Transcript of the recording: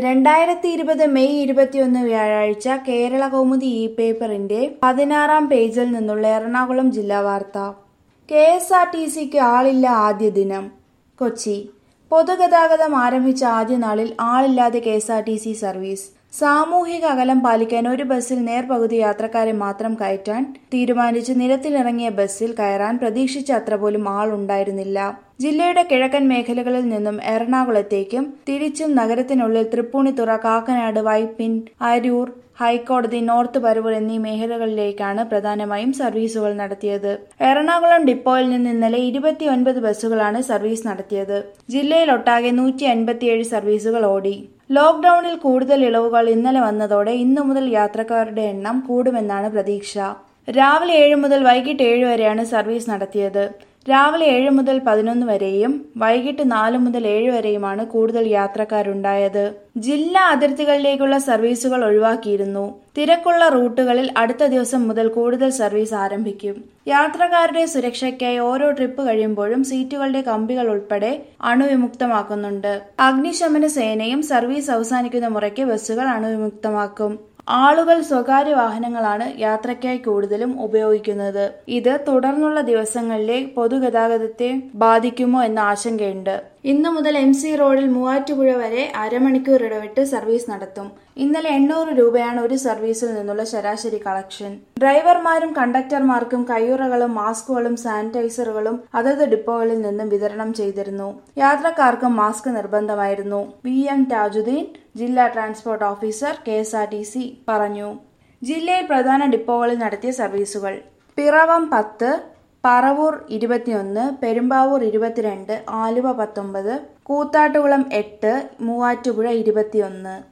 രണ്ടായിരത്തി ഇരുപത് മെയ് ഇരുപത്തിയൊന്ന് വ്യാഴാഴ്ച കേരള കൗമുദി ഇ പേപ്പറിന്റെ പതിനാറാം പേജിൽ നിന്നുള്ള എറണാകുളം ജില്ലാ വാർത്ത കെ എസ് ആർ ടി സിക്ക് ആളില്ല ആദ്യ ദിനം കൊച്ചി പൊതുഗതാഗതം ആരംഭിച്ച ആദ്യ നാളിൽ ആളില്ലാതെ K S R T C service സാമൂഹിക അകലം പാലിക്കാൻ ഒരു ബസ്സിൽ നേർപകുതി യാത്രക്കാരെ മാത്രം കയറ്റാൻ തീരുമാനിച്ച് നിരത്തിലിറങ്ങിയ ബസ്സിൽ കയറാൻ പ്രതീക്ഷിച്ച അത്ര പോലും ആളുണ്ടായിരുന്നില്ല ജില്ലയുടെ കിഴക്കൻ മേഖലകളിൽ നിന്നും എറണാകുളത്തേക്കും തിരിച്ചും നഗരത്തിനുള്ളിൽ തൃപ്പൂണിത്തുറ കാക്കനാട് വൈപ്പിൻ അരൂർ ഹൈക്കോടതി നോർത്ത് പരവൂർ എന്നീ മേഖലകളിലേക്കാണ് പ്രധാനമായും സർവീസുകൾ നടത്തിയത് എറണാകുളം ഡിപ്പോയിൽ നിന്ന് ഇന്നലെ ഇരുപത്തിയൊൻപത് ബസ്സുകളാണ് സർവീസ് നടത്തിയത് ജില്ലയിലൊട്ടാകെ നൂറ്റി അൻപത്തിയേഴ് സർവീസുകൾ ഓടി ലോക്ഡൌണിൽ കൂടുതൽ ഇളവുകൾ ഇന്നലെ വന്നതോടെ ഇന്നു മുതൽ യാത്രക്കാരുടെ എണ്ണം കൂടുമെന്നാണ് പ്രതീക്ഷ രാവിലെ ഏഴ് മുതൽ വൈകിട്ട് ഏഴ് വരെയാണ് സർവീസ് നടത്തിയത് രാവിലെ ഏഴ് മുതൽ പതിനൊന്ന് വരെയും വൈകിട്ട് നാല് മുതൽ ഏഴ് വരെയുമാണ് കൂടുതൽ യാത്രക്കാരുണ്ടായത് ജില്ലാ അതിർത്തികളിലേക്കുള്ള സർവീസുകൾ ഒഴിവാക്കിയിരുന്നു തിരക്കുള്ള റൂട്ടുകളിൽ അടുത്ത ദിവസം മുതൽ കൂടുതൽ സർവീസ് ആരംഭിക്കും യാത്രക്കാരുടെ സുരക്ഷയ്ക്കായി ഓരോ ട്രിപ്പ് കഴിയുമ്പോഴും സീറ്റുകളുടെ കമ്പികൾ ഉൾപ്പെടെ അണുവിമുക്തമാക്കുന്നുണ്ട് അഗ്നിശമന സേനയും സർവീസ് അവസാനിക്കുന്ന മുറയ്ക്ക് ബസ്സുകൾ അണുവിമുക്തമാക്കും ആളുകൾ സ്വകാര്യ വാഹനങ്ങളാണ് യാത്രയ്ക്കായി കൂടുതലും ഉപയോഗിക്കുന്നത് ഇത് തുടർന്നുള്ള ദിവസങ്ങളിലെ പൊതുഗതാഗതത്തെ ബാധിക്കുമോ എന്ന ആശങ്കയുണ്ട് ഇന്നു മുതൽ എം സി റോഡിൽ മൂവാറ്റുപുഴ വരെ അരമണിക്കൂർ ഇടവിട്ട് സർവീസ് നടത്തും ഇന്നലെ എണ്ണൂറ് രൂപയാണ് ഒരു സർവീസിൽ നിന്നുള്ള ശരാശരി കളക്ഷൻ ഡ്രൈവർമാരും കണ്ടക്ടർമാർക്കും കയ്യുറകളും മാസ്കുകളും സാനിറ്റൈസറുകളും അതത് ഡിപ്പോകളിൽ നിന്നും വിതരണം ചെയ്തിരുന്നു യാത്രക്കാർക്കും മാസ്ക് നിർബന്ധമായിരുന്നു വി എം താജുദ്ദീൻ ജില്ലാ transport officer K S R T C പറഞ്ഞു ജില്ലയിൽ പ്രധാന ഡിപ്പോകളിൽ നടത്തിയ സർവീസുകൾ പിറവം പത്ത് പറവൂർ ഇരുപത്തിയൊന്ന് പെരുമ്പാവൂർ ഇരുപത്തിരണ്ട് ആലുവ പത്തൊമ്പത് കൂത്താട്ടുകുളം എട്ട് മൂവാറ്റുപുഴ ഇരുപത്തിയൊന്ന്